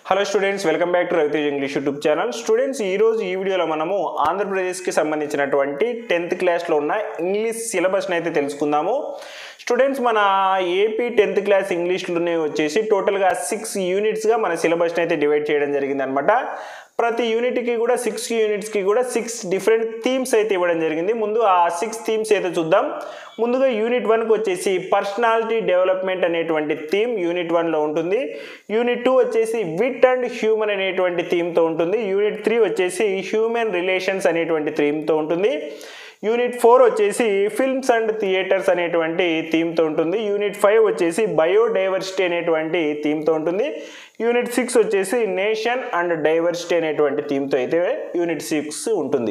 hello students welcome back to Ravitej English YouTube channel students ఈ రోజు ఈ వీడియోలో మనము ఆంధ్రప్రదేశ్కి సంబంధించినటువంటి టెన్త్ క్లాస్లో ఉన్న ఇంగ్లీష్ సిలబస్ని అయితే తెలుసుకుందాము స్టూడెంట్స్ మన ఏపీ టెన్త్ క్లాస్ ఇంగ్లీష్లోనే వచ్చేసి టోటల్గా సిక్స్ యూనిట్స్గా మన సిలబస్ని అయితే డివైడ్ చేయడం జరిగింది అనమాట ప్రతి యూనిట్కి కూడా సిక్స్ యూనిట్స్కి కూడా సిక్స్ డిఫరెంట్ థీమ్స్ అయితే ఇవ్వడం జరిగింది ముందు ఆ సిక్స్ థీమ్స్ అయితే చూద్దాం ముందుగా యూనిట్ వన్కి వచ్చేసి పర్సనాలిటీ డెవలప్మెంట్ అనేటువంటి థీమ్ యూనిట్ వన్లో ఉంటుంది యూనిట్ టూ వచ్చేసి విట్ అండ్ హ్యూమన్ అనేటువంటి థీమ్తో ఉంటుంది యూనిట్ త్రీ వచ్చేసి హ్యూమన్ రిలేషన్స్ అనేటువంటి థీమ్తో ఉంటుంది యూనిట్ ఫోర్ వచ్చేసి ఫిల్మ్స్ అండ్ థియేటర్స్ అనేటువంటి థీమ్తో ఉంటుంది యూనిట్ ఫైవ్ వచ్చేసి బయోడైవర్సిటీ అనేటువంటి థీమ్తో ఉంటుంది యూనిట్ సిక్స్ వచ్చేసి నేషన్ అండ్ డైవర్సిటీ అనేటువంటి థీమ్తో అయితే యూనిట్ సిక్స్ ఉంటుంది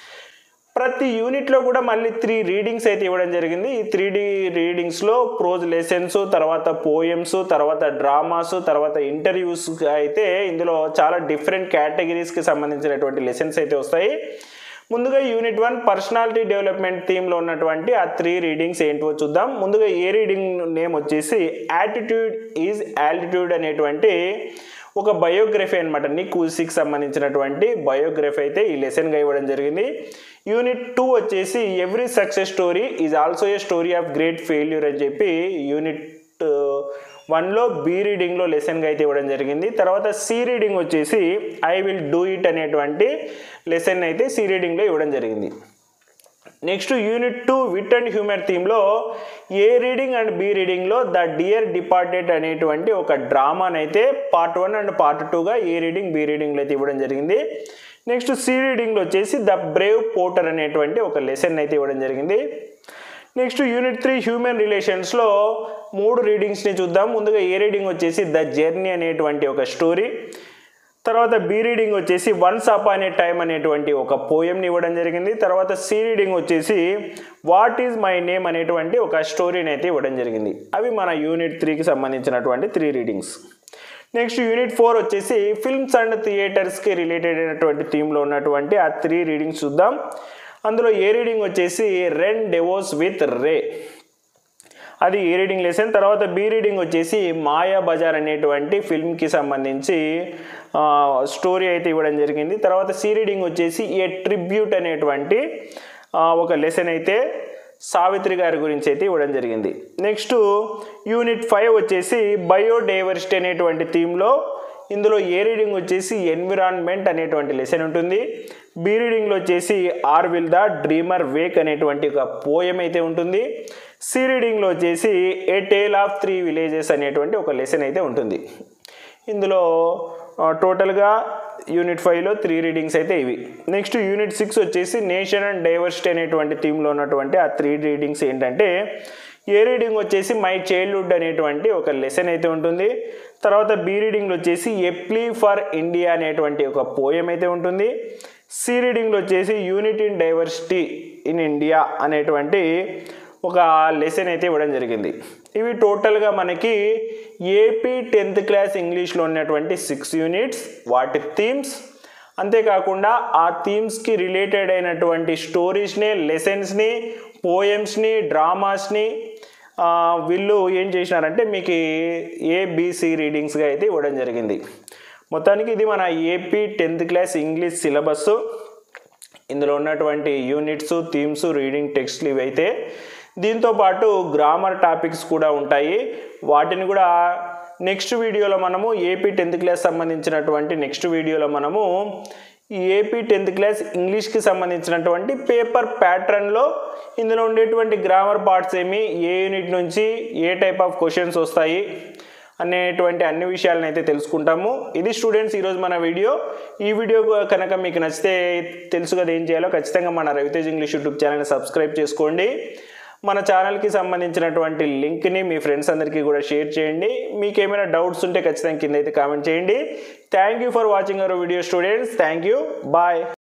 ప్రతి యూనిట్లో కూడా మళ్ళీ త్రీ రీడింగ్స్ అయితే ఇవ్వడం జరిగింది ఈ త్రీ డి రీడింగ్స్లో ప్రోజ్ లెసన్స్ తర్వాత పోయమ్స్ తర్వాత డ్రామాస్ తర్వాత ఇంటర్వ్యూస్ అయితే ఇందులో చాలా డిఫరెంట్ కేటగిరీస్కి సంబంధించినటువంటి లెసన్స్ అయితే వస్తాయి ముందుగా యూనిట్ వన్ పర్సనాలిటీ డెవలప్మెంట్ థీమ్లో ఉన్నటువంటి ఆ త్రీ రీడింగ్స్ ఏంటో చూద్దాం ముందుగా ఏ రీడింగ్ నేమ్ వచ్చేసి యాటిట్యూడ్ ఈజ్ ఆల్టిట్యూడ్ అనేటువంటి ఒక బయోగ్రఫీ అనమాట నికూసికి సంబంధించినటువంటి బయోగ్రఫీ అయితే ఈ లెసన్గా ఇవ్వడం జరిగింది యూనిట్ టూ వచ్చేసి every success story is also a story of great failure అని చెప్పి యూనిట్ వన్లో బి రీడింగ్లో లెసన్గా అయితే ఇవ్వడం జరిగింది తర్వాత సి రీడింగ్ వచ్చేసి ఐ విల్ డూ ఇట్ అనేటువంటి లెసన్ అయితే సి రీడింగ్లో ఇవ్వడం జరిగింది next unit two wit and humour థీమ్లో ఏ రీడింగ్ అండ్ బి రీడింగ్లో ద డియర్ డిపార్టెడ్ అనేటువంటి ఒక డ్రామాని అయితే పార్ట్ వన్ అండ్ పార్ట్ టూగా ఏ రీడింగ్ బి రీడింగ్లో అయితే ఇవ్వడం జరిగింది నెక్స్ట్ సి రీడింగ్లో వచ్చేసి ద బ్రేవ్ పోటర్ అనేటువంటి ఒక లెసన్ అయితే ఇవ్వడం జరిగింది నెక్స్ట్ యూనిట్ త్రీ హ్యూమన్ రిలేషన్స్లో మూడు రీడింగ్స్ని చూద్దాం ముందుగా ఏ రీడింగ్ వచ్చేసి ద జర్నీ అనేటువంటి ఒక స్టోరీ తర్వాత బి రీడింగ్ వచ్చేసి వన్స్ అప్ అనే టైం అనేటువంటి ఒక పోయంని ఇవ్వడం జరిగింది తర్వాత సి రీడింగ్ వచ్చేసి వాట్ ఈజ్ మై నేమ్ అనేటువంటి ఒక స్టోరీని అయితే ఇవ్వడం జరిగింది అవి మన యూనిట్ త్రీకి సంబంధించినటువంటి three readings next unit four వచ్చేసి ఫిల్మ్స్ అండ్ థియేటర్స్కి రిలేటెడ్ అయినటువంటి థీమ్లో ఉన్నటువంటి ఆ త్రీ రీడింగ్స్ చూద్దాం అందులో ఏ రీడింగ్ వచ్చేసి రెన్ డెవోస్ విత్ రే అది ఏ రీడింగ్ లెసన్ తర్వాత బి రీడింగ్ వచ్చేసి మాయా బజార్ అనేటువంటి ఫిల్మ్కి సంబంధించి స్టోరీ అయితే ఇవ్వడం జరిగింది తర్వాత సి రీడింగ్ వచ్చేసి ఏ ట్రిబ్యూట్ అనేటువంటి ఒక లెసన్ అయితే సావిత్రి గారి గురించి అయితే ఇవ్వడం జరిగింది నెక్స్ట్ యూనిట్ ఫైవ్ వచ్చేసి బయోడైవర్సిటీ అనేటువంటి థీమ్లో ఇందులో ఏ రీడింగ్ వచ్చేసి ఎన్విరాన్మెంట్ అనేటువంటి లెసన్ ఉంటుంది బి రీడింగ్లో వచ్చేసి or will the dreamer wake అనేటువంటి ఒక పోయం అయితే ఉంటుంది సి రీడింగ్లో వచ్చేసి A tale of three villages అనేటువంటి ఒక లెసన్ అయితే ఉంటుంది ఇందులో టోటల్గా యూనిట్ ఫైవ్లో త్రీ రీడింగ్స్ అయితే ఇవి నెక్స్ట్ యూనిట్ సిక్స్ వచ్చేసి నేషన్ అండ్ డైవర్సిటీ అనేటువంటి థీమ్లో ఉన్నటువంటి ఆ త్రీ రీడింగ్స్ ఏంటంటే ఏ రీడింగ్ వచ్చేసి మై చైల్డ్హుడ్ అనేటువంటి ఒక లెసన్ అయితే ఉంటుంది తర్వాత బి రీడింగ్లో వచ్చేసి ఎప్లీ ఫర్ ఇండియా అనేటువంటి ఒక పోయం అయితే ఉంటుంది సి రీడింగ్లో వచ్చేసి unity in diversity in India అనేటువంటి ఒక లెసన్ అయితే ఇవ్వడం జరిగింది ఇవి టోటల్గా మనకి ఏపీ టెన్త్ క్లాస్ ఇంగ్లీష్లో ఉన్నటువంటి సిక్స్ యూనిట్స్ వాటి థీమ్స్ అంతేకాకుండా ఆ థీమ్స్కి రిలేటెడ్ అయినటువంటి స్టోరీస్ని లెసన్స్ని పోయమ్స్ని డ్రామాస్ని వీళ్ళు ఏం చేసినారంటే మీకు ఏబిసి రీడింగ్స్గా అయితే ఇవ్వడం జరిగింది మొత్తానికి ఇది మన AP tenth class English syllabus ఇందులో ఉన్నటువంటి యూనిట్స్ థీమ్స్ రీడింగ్ టెక్స్ట్లు ఇవైతే దీంతో పాటు గ్రామర్ టాపిక్స్ కూడా ఉంటాయి వాటిని కూడా నెక్స్ట్ వీడియోలో మనము ఏపీ టెన్త్ క్లాస్ సంబంధించినటువంటి నెక్స్ట్ వీడియోలో మనము ఏపీ టెన్త్ క్లాస్ ఇంగ్లీష్కి సంబంధించినటువంటి పేపర్ ప్యాటర్న్లో ఇందులో ఉండేటువంటి గ్రామర్ పార్ట్స్ ఏమి ఏ యూనిట్ నుంచి ఏ టైప్ ఆఫ్ క్వశ్చన్స్ వస్తాయి అనేటువంటి అన్ని విషయాలను అయితే తెలుసుకుంటాము ఇది స్టూడెంట్స్ ఈరోజు మన వీడియో ఈ వీడియో కనుక మీకు నచ్చితే తెలుసు కదా ఏం చేయాలో ఖచ్చితంగా మన రవితేజ్ ఇంగ్లీష్ యూట్యూబ్ ఛానల్ని సబ్స్క్రైబ్ చేసుకోండి మన ఛానల్కి సంబంధించినటువంటి లింక్ని మీ ఫ్రెండ్స్ అందరికీ కూడా షేర్ చేయండి మీకు ఏమైనా డౌట్స్ ఉంటే ఖచ్చితంగా కింద అయితే కామెంట్ చేయండి thank you for watching our video students thank you bye